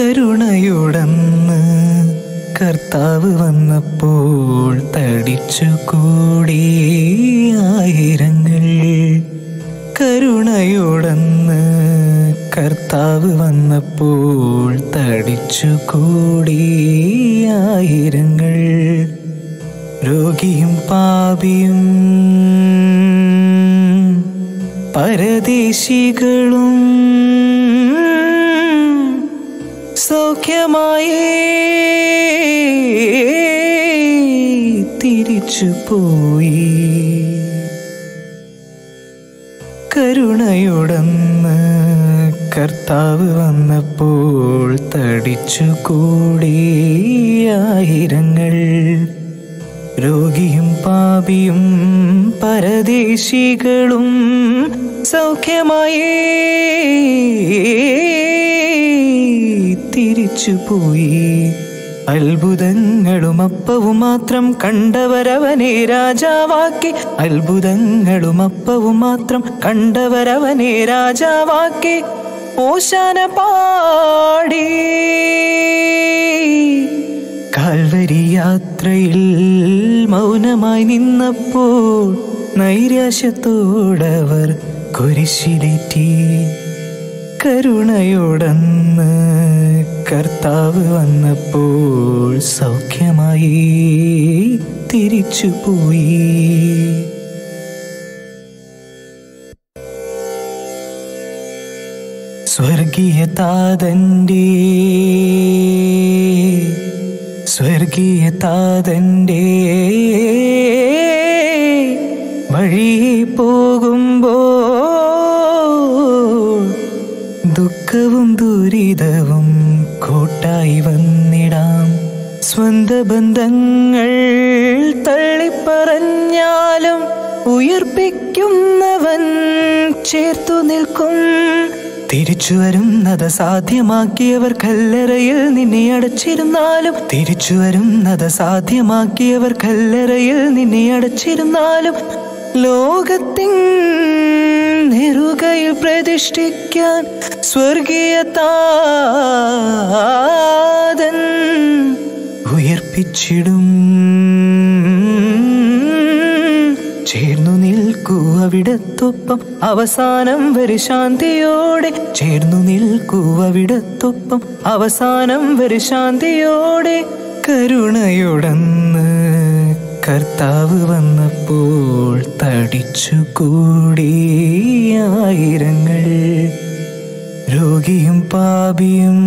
കരുണയുടന്ന് കർത്താവ് വന്നപ്പോൾ തടിച്ചു കൂടി ആയിരങ്ങൾ കരുണയുടന്ന് കർത്താവ് വന്നപ്പോൾ തടിച്ചു കൂടി ആയിരങ്ങൾ രോഗിയും പാപിയും പരദേശികളും സൗഖ്യമായി തിരിച്ചു പോയി കരുണയുടന്ന് കർത്താവ് വന്നപ്പോൾ തടിച്ചു കൂടി ആയിരങ്ങൾ രോഗിയും പാപിയും പരദേശികളും സൗഖ്യമായി തിരിച്ചുപോയി അത്ഭുതങ്ങളും അപ്പവും മാത്രം കണ്ടവരവനെ രാജാവാക്കി അത്ഭുതങ്ങളും അപ്പവും മാത്രം കണ്ടവരവനെ രാജാവാക്കി ഓശാന പാടി കാൽവരി യാത്രയിൽ മൗനമായി നിന്നപ്പോൾ നൈരാശ്യത്തോടവർ കുരിശിലേറ്റി കരുണയോടന്ന് കർത്താവ് വന്നപ്പോൾ സൗഖ്യമായി തിരിച്ചുപോയി സ്വർഗീയ താതൻ്റെ സ്വർഗീയ താതൻ്റെ വഴിയെ പോകുമ്പോൾ ദുഃഖവും ദുരിതവും കൂട്ടായി വന്നിടാം സ്വന്ത ബന്ധങ്ങൾ തള്ളിപ്പറഞ്ഞാലും ഉയർപ്പിക്കുന്നവൻ ചേർത്തു നിൽക്കും തിരിച്ചു വരുന്നത് സാധ്യമാക്കിയവർ കല്ലറയിൽ നിന്നെ അടച്ചിരുന്നാലും തിരിച്ചു വരുന്നത് സാധ്യമാക്കിയവർ കല്ലറയിൽ നിന്നെ അടച്ചിരുന്നാലും ലോകത്തിൻ നെറുകയിൽ പ്രതിഷ്ഠിക്കാൻ സ്വർഗീയ താതൻ ഉയർപ്പിച്ചിടും ചേർന്നു നിൽക്കൂ അവിടത്തൊപ്പം അവസാനം വരെ ശാന്തിയോടെ ചേർന്നു നിൽക്കൂ അവിടത്തൊപ്പം അവസാനം വരെ ശാന്തിയോടെ കരുണയുടന്ന് കർത്താവ് വന്നപ്പോൾ തടിച്ചു കൂടി ആയിരങ്ങൾ രോഗിയും പാപിയും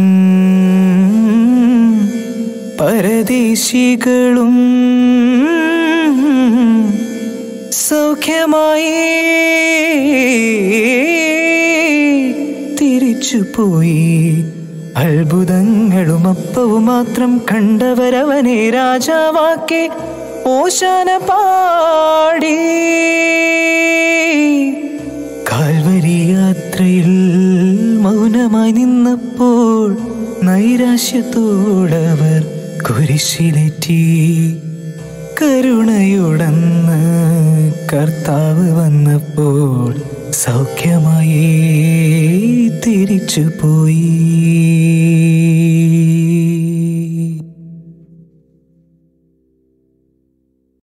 പരദേശികളും സൗഖ്യമായി തിരിച്ചുപോയി അത്ഭുതങ്ങളും അപ്പവും മാത്രം കണ്ടവരവനെ രാജാവാക്കി ഓശാന പാടി കാൽവരി യാത്രയിൽ മൗനമായി നിന്നപ്പോൾ നൈരാശ്യത്തോടവർ കുരിശിലേറ്റി കരുണയുടന്ന് കർത്താവ് വന്നപ്പോൾ സൗഖ്യമായി തിരിച്ചുപോയി